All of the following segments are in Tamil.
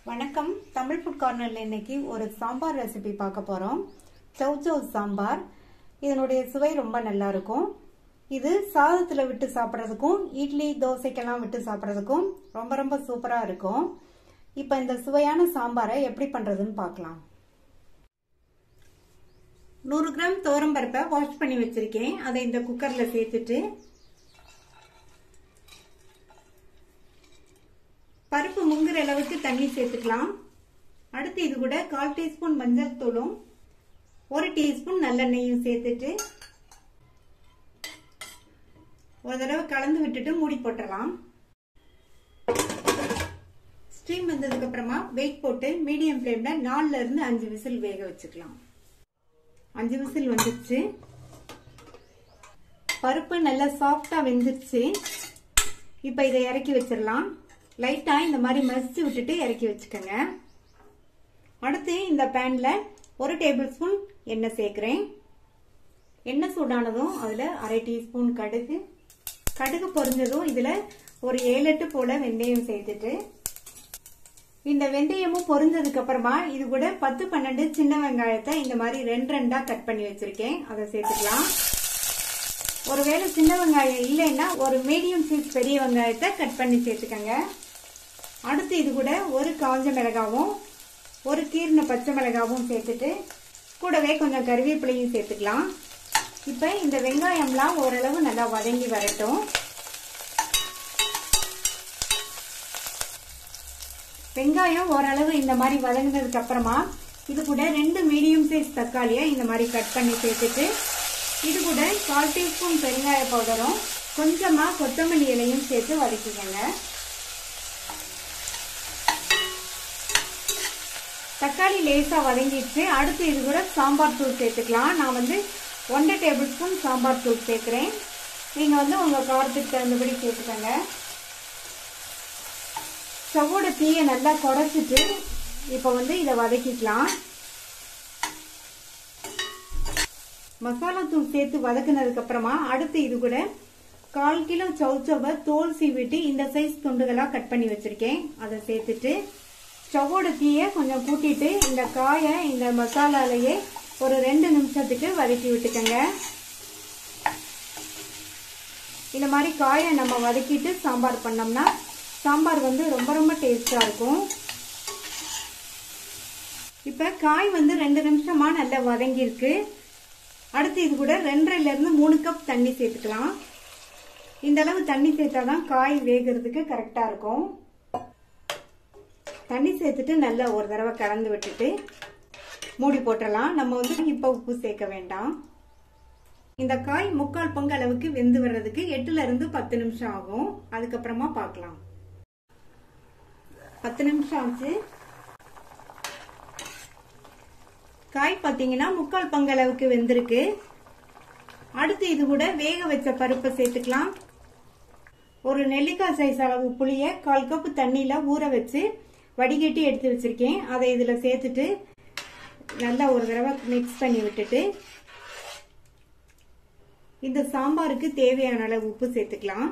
வணக்கம் தமிழ் ஃபுட் கார்னர்ல இன்னைக்கு ஒரு சாம்பார் ரெசிபி பார்க்க போறோம் சவ் சவ் சாம்பார் இதனுடைய சுவை ரொம்ப நல்லா இருக்கும் இது சாதத்துல விட்டு சாப்பிட்றதுக்கும் இட்லி தோசைக்கெல்லாம் விட்டு சாப்பிட்றதுக்கும் ரொம்ப ரொம்ப சூப்பரா இருக்கும் இப்போ இந்த சுவையான சாம்பாரை எப்படி பண்றதுன்னு பார்க்கலாம் நூறு கிராம் தோரம் பருப்பை வாஷ் பண்ணி வச்சிருக்கேன் அதை இந்த குக்கர்ல சேர்த்துட்டு பருப்பு முங்குற அளவுக்கு தண்ணி சேர்த்துக்கலாம் அடுத்து இது கூட கால் டீஸ்பூன் மஞ்சள் தூளும் ஒரு டீஸ்பூன் நல்லெண்ணெயும் சேர்த்துட்டு ஒரு தடவை கலந்து விட்டுட்டு மூடி போட்டுடலாம் ஸ்டீம் வந்ததுக்கு அப்புறமா வெயிட் போட்டு மீடியம் ஃப்ளேம்ல நாலுல இருந்து அஞ்சு விசில் வேக வச்சுக்கலாம் அஞ்சு விசில் வந்துருச்சு பருப்பு நல்லா சாஃப்டா வெந்துருச்சு இப்ப இதை இறக்கி வச்சிடலாம் லைட்டா இந்த மாதிரி மசிச்சு விட்டுட்டு இறக்கி வச்சுக்கோங்க அடுத்து இந்த பேன்ல ஒரு டேபிள் ஸ்பூன் எண்ணெய் சேர்க்கிறேன் எண்ணெய் சூடானதும் அதுல அரை டீஸ்பூன் கடுகு கடுகு பொரிஞ்சதும் இதுல ஒரு ஏழு எட்டு போல வெந்தயம் சேர்த்துட்டு இந்த வெந்தயமும் பொரிஞ்சதுக்கு அப்புறமா இது கூட பத்து பன்னெண்டு சின்ன வெங்காயத்தை இந்த மாதிரி ரெண்டு ரெண்டா கட் பண்ணி வச்சிருக்கேன் அதை சேர்த்துக்கலாம் ஒருவேளை சின்ன வெங்காயம் இல்லைன்னா ஒரு மீடியம் சைஸ் பெரிய வெங்காயத்தை கட் பண்ணி சேர்த்துக்கோங்க அடுத்து இது கூட ஒரு காஞ்ச மிளகாவும் ஒரு கீர்ன பச்சை மிளகாவும் சேர்த்துட்டு கூடவே கொஞ்சம் கருவேப்பிலையும் சேர்த்துக்கலாம் இப்போ இந்த வெங்காயம்லாம் ஓரளவு நல்லா வதங்கி வரட்டும் வெங்காயம் ஓரளவு இந்த மாதிரி வதங்கினதுக்கு அப்புறமா இது கூட ரெண்டு மீடியம் சைஸ் தக்காளியை இந்த மாதிரி கட் பண்ணி சேர்த்துட்டு இது கூட கால் டீஸ்பூன் பெருங்காய பவுடரும் கொஞ்சமா கொத்தமல்லி இலையும் சேர்த்து வதக்கிக்கங்க தக்காளி லேசா வதங்கிடுச்சு அடுத்து இது கூட சாம்பார் தூள் சேர்த்துக்கலாம் நான் வந்து ஒன்றரை டேபிள் ஸ்பூன் சாம்பார் தூள் சேர்க்குறேன் நீங்க வந்து உங்க காரத்துக்கு தகுந்தபடி சேர்த்துக்கோங்க ஸ்டவ்வோட தீயை நல்லா குறைச்சிட்டு இப்போ வந்து இதை வதக்கிக்கலாம் மசாலா தூள் சேர்த்து வதக்குனதுக்கு அப்புறமா அடுத்து இது கூட கால் கிலோ சவுச்சவை தோல் சீவிட்டு இந்த சைஸ் துண்டுகளா கட் பண்ணி வச்சிருக்கேன் அதை சேர்த்துட்டு ஸ்டவ்வோட தீயை கொஞ்சம் கூட்டிட்டு இந்த காயை இந்த மசாலாலேயே ஒரு ரெண்டு நிமிஷத்துக்கு வதக்கி விட்டுக்கங்க இந்த மாதிரி காயை நம்ம வதக்கிட்டு சாம்பார் பண்ணோம்னா சாம்பார் வந்து ரொம்ப ரொம்ப டேஸ்டா இருக்கும் இப்ப காய் வந்து ரெண்டு நிமிஷமா நல்லா வதங்கியிருக்கு அடுத்து இது கூட ரெண்டரைல இருந்து மூணு கப் தண்ணி சேர்த்துக்கலாம் இந்த அளவு தண்ணி சேர்த்தாதான் காய் வேகிறதுக்கு கரெக்டா இருக்கும் தண்ணி சேர்த்துட்டு நல்லா ஒரு தடவை கலந்து விட்டுட்டு மூடி போட்டலாம் நம்ம வந்து இப்ப உப்பு சேர்க்க வேண்டாம் இந்த காய் முக்கால் பங்கு அளவுக்கு வெந்து வர்றதுக்கு எட்டுல இருந்து பத்து நிமிஷம் ஆகும் அதுக்கப்புறமா பார்க்கலாம் பத்து நிமிஷம் ஆச்சு காய் பார்த்தீங்கன்னா முக்கால் பங்கு அளவுக்கு வெந்திருக்கு அடுத்து இது கூட வேக வச்ச பருப்பை சேர்த்துக்கலாம் ஒரு நெல்லிக்காய் சைஸ் அளவு புளிய கால் கப்பு தண்ணியில ஊற வச்சு வடிகட்டி எடுத்து வச்சிருக்கேன் அதை இதுல சேர்த்துட்டு நல்லா ஒரு தடவை மிக்ஸ் பண்ணி விட்டுட்டு இந்த சாம்பாருக்கு தேவையான அளவு உப்பு சேர்த்துக்கலாம்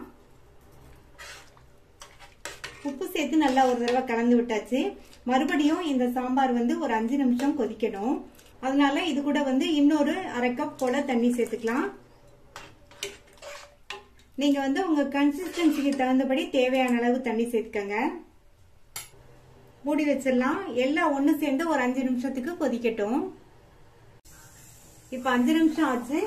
உப்பு சேர்த்து நல்லா ஒரு தடவை கலந்து விட்டாச்சு மறுபடியும் இந்த சாம்பார் வந்து ஒரு அஞ்சு நிமிஷம் கொதிக்கணும் அதனால இது கூட வந்து இன்னொரு அரை கப் போல தண்ணி சேர்த்துக்கலாம் நீங்க வந்து உங்க கன்சிஸ்டன்சிக்கு தகுந்தபடி தேவையான அளவு தண்ணி சேர்த்துக்கங்க மூடி வச்சிடலாம் எல்லாம் ஒண்ணு சேர்ந்து ஒரு அஞ்சு நிமிஷத்துக்கு கொதிக்கட்டும் இப்ப அஞ்சு நிமிஷம் ஆச்சு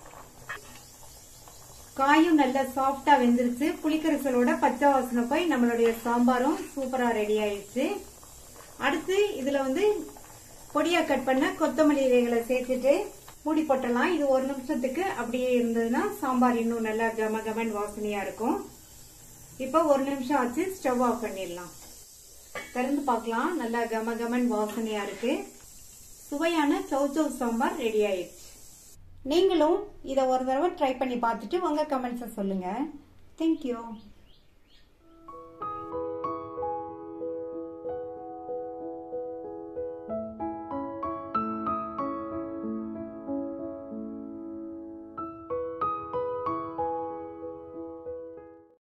காயும் நல்லா சாஃப்டா வெந்துருச்சு புளிக்கரைசலோட பச்சை வாசனை போய் நம்மளுடைய சாம்பாரும் சூப்பரா ரெடி ஆயிடுச்சு அடுத்து இதுல வந்து பொடியா கட் பண்ண கொத்தமல்லி இலைகளை சேர்த்துட்டு மூடி போட்டலாம் இது ஒரு நிமிஷத்துக்கு அப்படியே இருந்ததுன்னா சாம்பார் இன்னும் நல்லா கம கமன் வாசனையா இருக்கும் இப்போ ஒரு நிமிஷம் ஆச்சு ஸ்டவ் ஆஃப் பண்ணிடலாம் திறந்து பார்க்கலாம் நல்லா கம கமன் வாசனையா இருக்கு சுவையான சௌச்சவ் சாம்பார் ரெடி ஆயிடுச்சு நீங்களும் இதை ஒரு தடவை ட்ரை பண்ணி பார்த்துட்டு உங்க கமெண்ட்ஸை சொல்லுங்க தேங்க்யூ